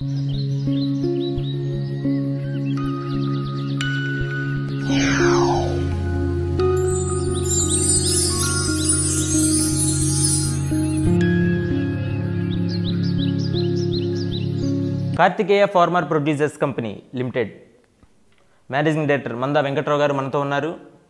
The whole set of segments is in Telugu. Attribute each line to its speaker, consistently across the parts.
Speaker 1: Karthikeya farmer producers company limited managing director Manda Venkatrao గారు మనతో ఉన్నారు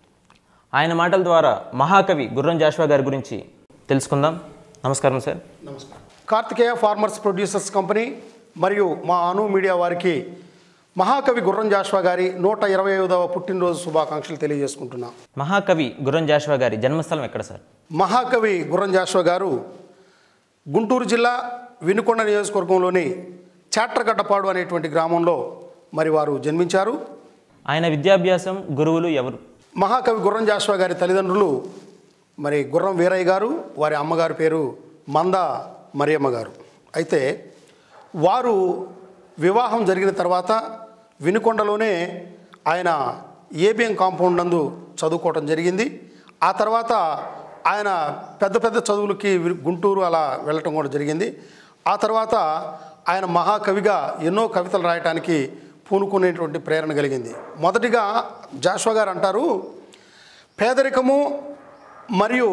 Speaker 1: ఆయన మాటల ద్వారా మహాకవి గుర్రం జాషువా గారి గురించి తెలుసుకుందాం నమస్కారం సార్
Speaker 2: నమస్కారం కార్తికేయ ఫార్మర్స్ ప్రొడ్యూసర్స్ కంపెనీ మరియు మా అను మీడియా వారికి మహాకవి గుర్రం జాషువా గారి నూట ఇరవై ఐదవ పుట్టినరోజు శుభాకాంక్షలు తెలియజేసుకుంటున్నాం
Speaker 1: మహాకవి గుర్రం జాషువా గారి జన్మస్థలం ఎక్కడ సార్
Speaker 2: మహాకవి గుర్రం జాషువా గారు గుంటూరు జిల్లా వినుకొండ నియోజకవర్గంలోని చాట్రగడ్డపాడు అనేటువంటి గ్రామంలో మరి వారు జన్మించారు
Speaker 1: ఆయన విద్యాభ్యాసం గురువులు ఎవరు
Speaker 2: మహాకవి గుర్రం జాషువా గారి తల్లిదండ్రులు మరి గుర్రం వీరయ్య గారు వారి అమ్మగారి పేరు మంద మరియమ్మ గారు అయితే వారు వివాహం జరిగిన తర్వాత వినుకొండలోనే ఆయన ఏబిఎం కాంపౌండ్ నందు చదువుకోవటం జరిగింది ఆ తర్వాత ఆయన పెద్ద పెద్ద చదువులకి వి- గుంటూరు అలా వెళ్ళటం కూడా జరిగింది ఆ తర్వాత ఆయన మహాకవిగా ఎన్నో కవితలు రాయటానికి పూనుకునేటువంటి ప్రేరణ కలిగింది మొదటిగా జాషువా గారు అంటారు పేదరికము మరియు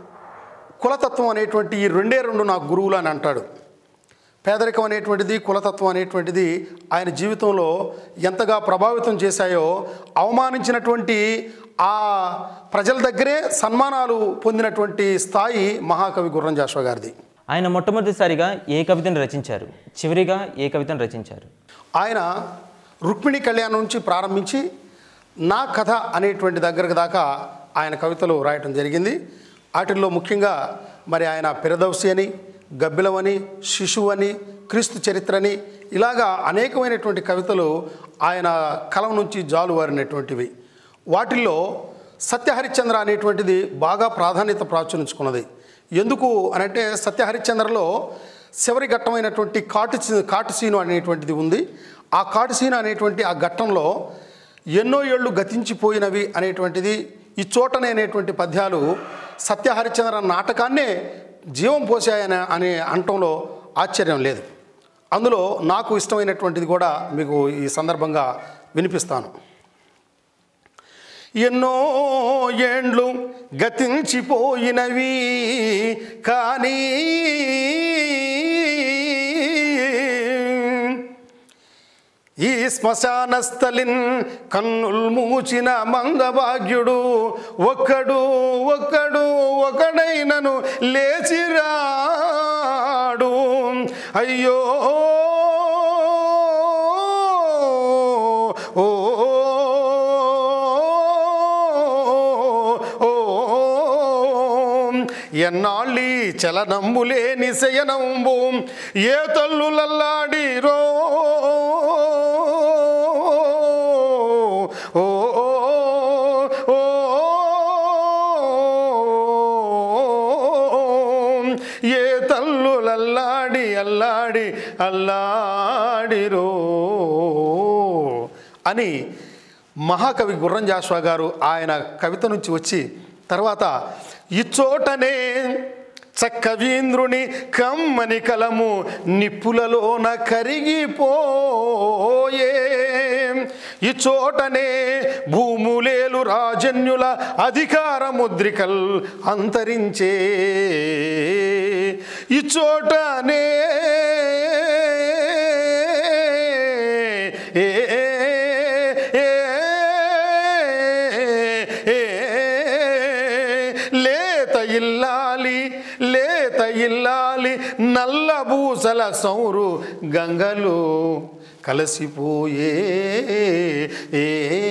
Speaker 2: కులతత్వం అనేటువంటి ఈ రెండే రెండు నాకు గురువులు అని అంటాడు పేదరికం అనేటువంటిది కులతత్వం అనేటువంటిది ఆయన జీవితంలో ఎంతగా ప్రభావితం చేశాయో అవమానించినటువంటి ఆ ప్రజల దగ్గరే సన్మానాలు పొందినటువంటి స్థాయి మహాకవి గుర్రం జాషువా గారిది
Speaker 1: ఆయన మొట్టమొదటిసారిగా ఏ కవితను రచించారు చివరిగా ఏ కవితను రచించారు
Speaker 2: ఆయన రుక్మిణి కళ్యాణం నుంచి ప్రారంభించి నా కథ అనేటువంటి దగ్గరకు దాకా ఆయన కవితలు రాయటం జరిగింది వాటిల్లో ముఖ్యంగా మరి ఆయన పిరదౌసి అని గబ్బిలవని శిశువు అని క్రీస్తు చరిత్రని ఇలాగా అనేకమైనటువంటి కవితలు ఆయన కలం నుంచి జాలువారినటువంటివి వాటిల్లో సత్యహరిశ్చంద్ర అనేటువంటిది బాగా ప్రాధాన్యత ప్రాచుర్యించుకున్నది ఎందుకు అనంటే సత్యహరిశ్చంద్రలో చివరి ఘట్టమైనటువంటి కాటు సీ- కాటు సీను అనేటువంటిది ఉంది ఆ కాటు సీను అనేటువంటి ఆ ఘట్టంలో ఎన్నో ఏళ్ళు గతించిపోయినవి అనేటువంటిది ఈ చోటనే అనేటువంటి పద్యాలు సత్యహరిశ్చంద్ర నాటకాన్నే జీవం పోసాయని అని అనటంలో ఆశ్చర్యం లేదు అందులో నాకు ఇష్టమైనటువంటిది కూడా మీకు ఈ సందర్భంగా వినిపిస్తాను ఎన్నో ఏండ్లు గతించిపోయినవి కానీ ఈ శ్మశాన స్థలిన్ కన్నుల్ మూచిన మందభాగ్యుడు ఒక్కడు ఒక్కడు ఒకడైనను లేచిరాడు అయ్యో ఓ ఓ ఎన్నాళ్ళి చలనంబులే నిశయనంబు ఏ తల్లులల్లాడిరో ఓ ఓ ఏ తల్లులల్లాడి అల్లాడి అల్లాడిరో అని మహాకవి గుర్రం జాషువా గారు ఆయన కవిత నుంచి వచ్చి తర్వాత ఇచ్చోటనే చక్కవీంద్రుని కమ్మని కలము నిప్పులలోన కరిగిపోయే ఈ చోటనే భూములేలు రాజన్యుల అధికార ముద్రికల్ అంతరించే ఈ చోటనే ఏ ఏ ఏ లేత ఇల్లాలి లేత ఇల్లాలి నల్ల బూసల సౌరు గంగలు కలసిపోయే ఏ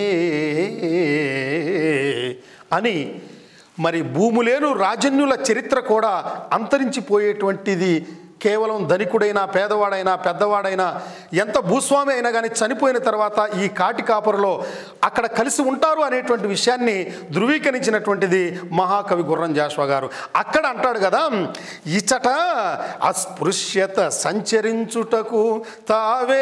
Speaker 2: అని మరి భూములేను రాజన్యుల చరిత్ర కూడా అంతరించిపోయేటువంటిది కేవలం ధనికుడైనా పేదవాడైనా పెద్దవాడైనా ఎంత భూస్వామి అయినా కానీ చనిపోయిన తర్వాత ఈ కాటి కాపురలో అక్కడ కలిసి ఉంటారు అనేటువంటి విషయాన్ని ధృవీకరించినటువంటిది మహాకవి గుర్రం జాషువా గారు అక్కడ అంటాడు కదా ఇచ్చట అస్పృశ్యత సంచరించుటకు తావే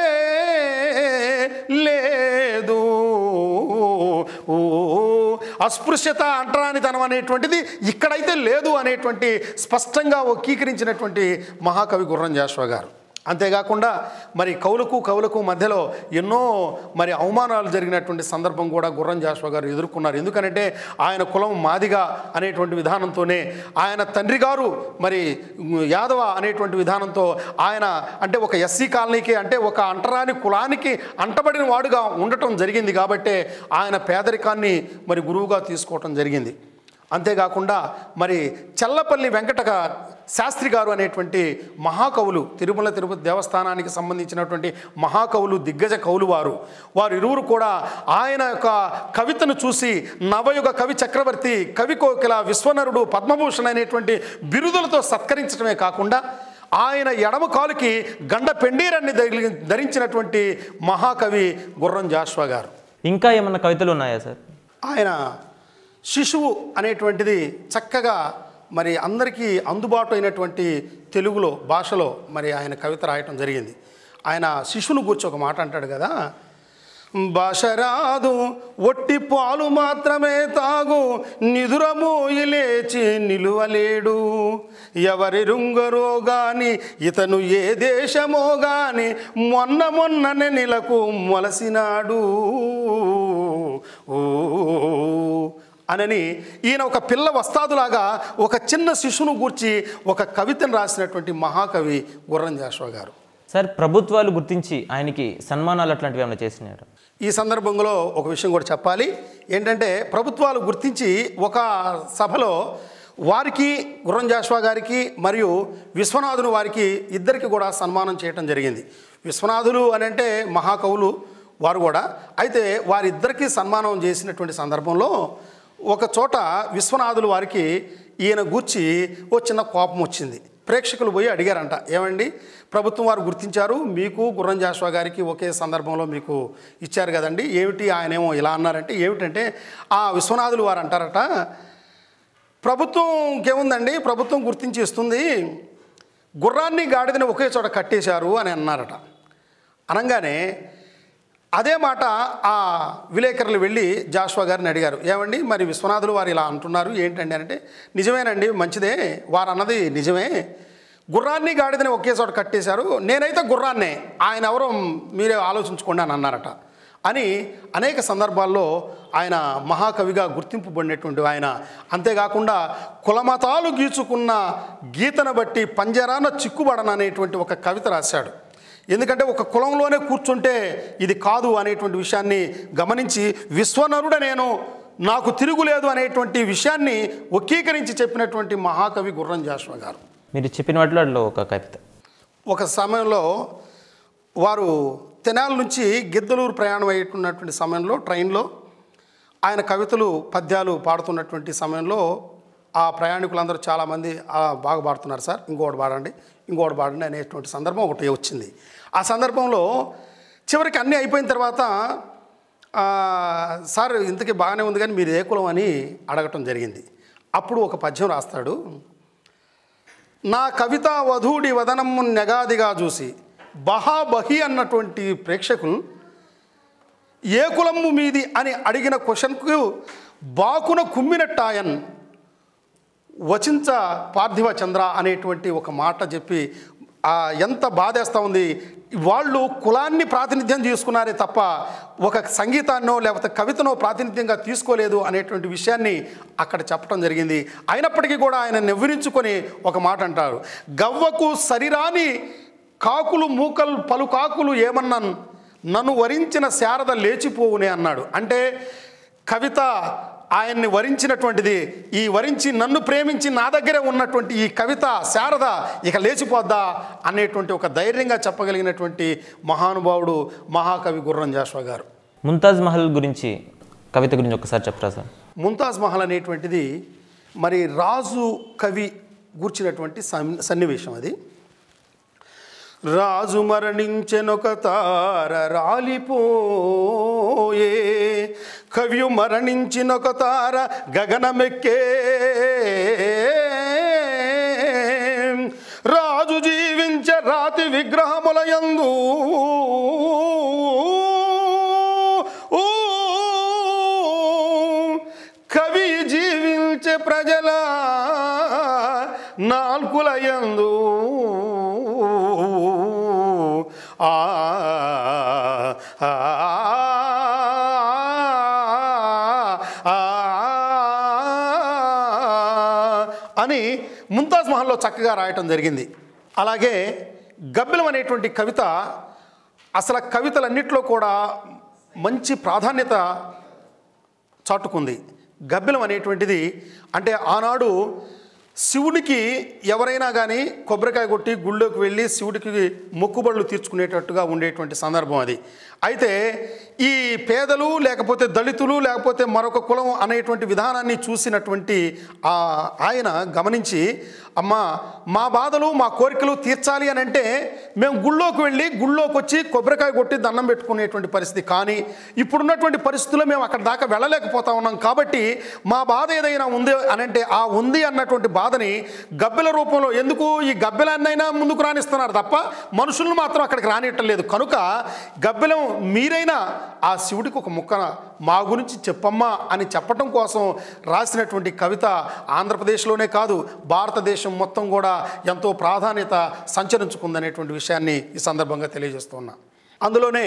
Speaker 2: లేదు ఓ అస్పృశ్యత అంటరానితనం అనేటువంటిది ఇక్కడైతే లేదు అనేటువంటి స్పష్టంగా ఒక్కీకరించినటువంటి మహాకవి గుర్రం జాషువా గారు అంతేకాకుండా మరి కవులకు కవులకు మధ్యలో ఎన్నో మరి అవమానాలు జరిగినటువంటి సందర్భం కూడా గుర్రం జాషువా గారు ఎదుర్కొన్నారు ఎందుకంటే ఆయన కులం మాదిగా అనేటువంటి విధానంతోనే ఆయన తండ్రి గారు మరి యాదవ అనేటువంటి విధానంతో ఆయన అంటే ఒక ఎస్సీ కాలనీకి అంటే ఒక అంటరాని కులానికి అంటబడిన వాడుగా ఉండటం జరిగింది కాబట్టే ఆయన పేదరికాన్ని మరి గురువుగా తీసుకోవటం జరిగింది అంతేకాకుండా మరి చల్లపల్లి వెంకట శాస్త్రి గారు అనేటువంటి మహాకవులు తిరుమల తిరుపతి దేవస్థానానికి సంబంధించినటువంటి మహాకవులు దిగ్గజ కవులు వారు వారు ఇరువురు కూడా ఆయన యొక్క కవితను చూసి నవయుగ కవి చక్రవర్తి కవి కోకిల విశ్వనరుడు పద్మభూషణ్ అనేటువంటి బిరుదులతో సత్కరించడమే కాకుండా ఆయన ఎడమ కాలుకి గండ పెండీరాన్ని ధరి- ధరించినటువంటి మహాకవి గుర్రం జాష్వా గారు
Speaker 1: ఇంకా ఏమన్నా కవితలు ఉన్నాయా సార్
Speaker 2: ఆయన శిశువు అనేటువంటిది చక్కగా మరి అందరికీ అందుబాటు అయినటువంటి తెలుగులో భాషలో మరి ఆయన కవిత రాయటం జరిగింది ఆయన శిశువును గురించి ఒక మాట అంటాడు కదా భాష రాదు ఒట్టి పాలు మాత్రమే తాగు నిదురమోయి లేచి నిలువలేడు ఎవరి రుంగరో గాని ఇతను ఏ దేశమో గాని మొన్న మొన్ననే నెలకు మొలసినాడు ఓ అనని ఈయన ఒక పిల్ల వస్తాదులాగా ఒక చిన్న శిశువును గూర్చి ఒక కవితను రాసినటువంటి మహాకవి గుర్రం జాషువా గారు
Speaker 1: సార్ ప్రభుత్వాలు గుర్తించి ఆయనకి సన్మానాలు అట్లాంటివి ఏమైనా చేసినారు
Speaker 2: ఈ సందర్భంలో ఒక విషయం కూడా చెప్పాలి ఏంటంటే ప్రభుత్వాలు గుర్తించి ఒక సభలో వారికి గుర్రం జాషువా గారికి మరియు విశ్వనాథుని వారికి ఇద్దరికి కూడా సన్మానం చేయటం జరిగింది విశ్వనాథులు అని అంటే మహాకవులు వారు కూడా అయితే వారిద్దరికీ సన్మానం చేసినటువంటి సందర్భంలో ఒక చోట విశ్వనాథులు వారికి ఈయన గూర్చి ఓ చిన్న కోపం వచ్చింది ప్రేక్షకులు పోయి అడిగారంట ఏమండి ప్రభుత్వం వారు గుర్తించారు మీకు గుర్రం జాషువా గారికి ఒకే సందర్భంలో మీకు ఇచ్చారు కదండి ఏమిటి ఆయనేమో ఇలా అన్నారంటే ఏమిటంటే ఆ విశ్వనాథులు వారు అంటారట ప్రభుత్వం ఇంకేముందండి ప్రభుత్వం గుర్తించి ఇస్తుంది గుర్రాన్ని గాడిదని ఒకే చోట కట్టేశారు అని అన్నారట అనగానే అదే మాట ఆ విలేకరులు వెళ్ళి జాషువా గారిని అడిగారు ఏమండి మరి విశ్వనాథులు వారు ఇలా అంటున్నారు ఏంటండి అంటే నిజమేనండి మంచిదే వారు అన్నది నిజమే గుర్రాన్ని గాడిదని ఒకే చోట కట్టేశారు నేనైతే గుర్రాన్నే ఆయన ఎవరో మీరే ఆలోచించుకోండి అని అన్నారట అని అనేక సందర్భాల్లో ఆయన మహాకవిగా గుర్తింపబడినటువంటి ఆయన అంతేకాకుండా కులమతాలు గీచుకున్న గీతను బట్టి పంజరాన చిక్కుబడననేటువంటి ఒక కవిత రాశాడు ఎందుకంటే ఒక కులంలోనే కూర్చుంటే ఇది కాదు అనేటువంటి విషయాన్ని గమనించి విశ్వనరుడ నేను నాకు తిరుగులేదు అనేటువంటి విషయాన్ని వక్రీకరించి చెప్పినటువంటి మహాకవి గుర్రం జాషువా గారు
Speaker 1: మీరు చెప్పిన వాటిలో ఒక కవిత
Speaker 2: ఒక సమయంలో వారు తెనాల నుంచి గిద్దలూరు ప్రయాణం అయ్యేటున్నటువంటి సమయంలో ట్రైన్లో ఆయన కవితలు పద్యాలు పాడుతున్నటువంటి సమయంలో ఆ ప్రయాణికులందరూ చాలామంది "ఆ, బాగా పాడుతున్నారు సార్ ఇంకోటి పాడండి ఇంకోటి పాడండి అనేటువంటి సందర్భం ఒకటి వచ్చింది ఆ సందర్భంలో చివరికి అన్నీ అయిపోయిన తర్వాత "ఆ, సార్ ఇంతకీ బాగానే ఉంది కానీ మీరు ఏ కులం అని అడగటం జరిగింది అప్పుడు ఒక పద్యం రాస్తాడు నా కవిత వధూడి వదనము నెగాదిగా చూసి బహాబహి అన్నటువంటి ప్రేక్షకులు ఏ కులము మీది అని అడిగిన క్వశ్చన్కు బాకున కుమ్మినట్టాయన్ వచించ పార్థివ చంద్ర అనేటువంటి ఒక మాట చెప్పి ఆ, ఎంత బాధేస్తూ ఉంది వాళ్ళు కులాన్ని ప్రాతినిధ్యం తీసుకున్నారే తప్ప ఒక సంగీతాన్నో లేకపోతే కవితనో ప్రాతినిధ్యంగా తీసుకోలేదు అనేటువంటి విషయాన్ని అక్కడ చెప్పడం జరిగింది అయినప్పటికీ కూడా ఆయన నివ్వరించుకొని ఒక మాట అంటారు గవ్వకు సరిరాని కాకులు మూకలు పలు కాకులు ఏమన్నాను నన్ను వరించిన శారద లేచిపోవునే అన్నాడు అంటే కవిత ఆయన్ని వరించినటువంటిది ఈ వరించి నన్ను ప్రేమించి నా దగ్గరే ఉన్నటువంటి ఈ కవిత శారద ఇక లేచిపోద్దా అనేటువంటి ఒక ధైర్యంగా చెప్పగలిగినటువంటి మహానుభావుడు మహాకవి గుర్రం జాషువా గారు
Speaker 1: ముంతాజ్ మహల్ గురించి కవిత గురించి ఒకసారి చెప్తారా సార్
Speaker 2: ముంతాజ్ మహల్ అనేటువంటిది మరి రాజు కవి గూర్చినటువంటి సన్- సన్నివేశం అది రాజు మరణించెనొక తార రాలిపోయే కవియు మరణించినొక తార గగనమెక్కే రాజు జీవించే రాతి విగ్రహములయందు కవి జీవించే ప్రజల నాల్కులయందు ఆ ఆ, ఆ, అని ముంతాజ్ మహల్లో చక్కగా రాయటం జరిగింది అలాగే గబ్బిలం అనేటువంటి కవిత అసలు ఆ కవితలన్నిట్లో కూడా మంచి ప్రాధాన్యత చాటుకుంది గబ్బిలం అనేటువంటిది అంటే ఆనాడు శివుడికి ఎవరైనా కానీ కొబ్బరికాయ కొట్టి గుళ్ళోకి వెళ్ళి శివుడికి మొక్కుబడులు తీర్చుకునేటట్టుగా ఉండేటువంటి సందర్భం అది అయితే ఈ పేదలు లేకపోతే దళితులు లేకపోతే మరొక కులం అనేటువంటి విధానాన్ని చూసినటువంటి ఆ ఆయన గమనించి అమ్మ మా బాధలు మా కోరికలు తీర్చాలి అని అంటే మేము గుళ్ళోకి వెళ్ళి గుళ్ళోకి వచ్చి కొబ్బరికాయ కొట్టి దండం పెట్టుకునేటువంటి పరిస్థితి కానీ ఇప్పుడున్నటువంటి పరిస్థితుల్లో మేము అక్కడ దాకా వెళ్ళలేకపోతా ఉన్నాం కాబట్టి మా బాధ ఏదైనా ఉంది అని అంటే ఆ ఉంది అన్నటువంటి బాధని గబ్బెల రూపంలో ఎందుకు ఈ గబ్బెలాన్నైనా ముందుకు రానిస్తున్నారు తప్ప మనుషులను మాత్రం అక్కడికి రానియటం లేదు కనుక గబ్బెలం మీరైనా ఆ శివుడికి ఒక ముక్క మా గురించి చెప్పమ్మా అని చెప్పటం కోసం రాసినటువంటి కవిత ఆంధ్రప్రదేశ్లోనే కాదు భారతదేశం మొత్తం కూడా ఎంతో ప్రాధాన్యత సంచరించుకుందనేటువంటి విషయాన్ని ఈ సందర్భంగా తెలియజేస్తున్నా అందులోనే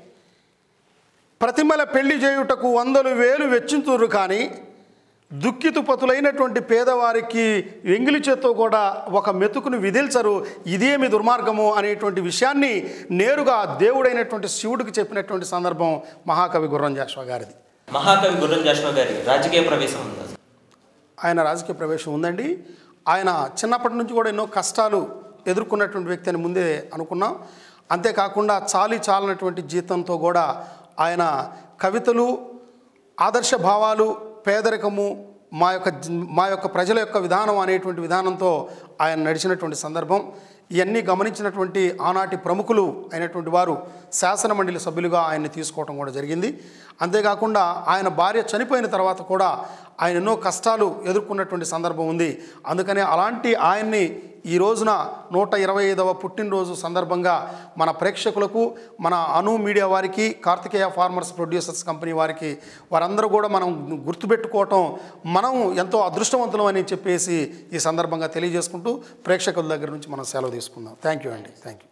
Speaker 2: ప్రతిమల పెళ్లి చేయుటకు వందలు వేలు వెచ్చింతురు కానీ దుఃఖితుపతులైనటువంటి పేదవారికి ఎంగిలి చేత్తో కూడా ఒక మెతుకును విధిల్చరు ఇదేమి దుర్మార్గము అనేటువంటి విషయాన్ని నేరుగా దేవుడైనటువంటి శివుడికి చెప్పినటువంటి సందర్భం మహాకవి గుర్రం జాషువా గారిది
Speaker 1: మహాకవి గుర్రం జాషువా గారి రాజకీయ ప్రవేశం ఉందా
Speaker 2: ఆయన రాజకీయ ప్రవేశం ఉందండి ఆయన చిన్నప్పటి నుంచి కూడా ఎన్నో కష్టాలు ఎదుర్కొన్నటువంటి వ్యక్తి అని ముందే అనుకున్నాం అంతేకాకుండా చాలి చాలనటువంటి జీతంతో కూడా ఆయన కవితలు ఆదర్శ భావాలు పేదరికము మా యొక్క జీ- మా యొక్క ప్రజల యొక్క విధానం అనేటువంటి విధానంతో ఆయన నడిచినటువంటి సందర్భం ఇవన్నీ గమనించినటువంటి ఆనాటి ప్రముఖులు అయినటువంటి వారు శాసన మండలి సభ్యులుగా ఆయన్ని తీసుకోవడం కూడా జరిగింది అంతేకాకుండా ఆయన భార్య చనిపోయిన తర్వాత కూడా ఆయన ఎన్నో కష్టాలు ఎదుర్కొన్నటువంటి సందర్భం ఉంది అందుకనే అలాంటి ఆయన్ని ఈ రోజున నూట ఇరవై ఐదవ పుట్టినరోజు సందర్భంగా మన ప్రేక్షకులకు మన అను మీడియా వారికి కార్తికేయ ఫార్మర్స్ ప్రొడ్యూసర్స్ కంపెనీ వారికి వారందరూ కూడా మనం గుర్తుపెట్టుకోవటం మనం ఎంతో అదృష్టవంతులం అని చెప్పేసి ఈ సందర్భంగా తెలియజేసుకుంటూ ప్రేక్షకుల దగ్గర నుంచి మనం సెలవు తీసుకుందాం థ్యాంక్ యూ అండి థ్యాంక్ యూ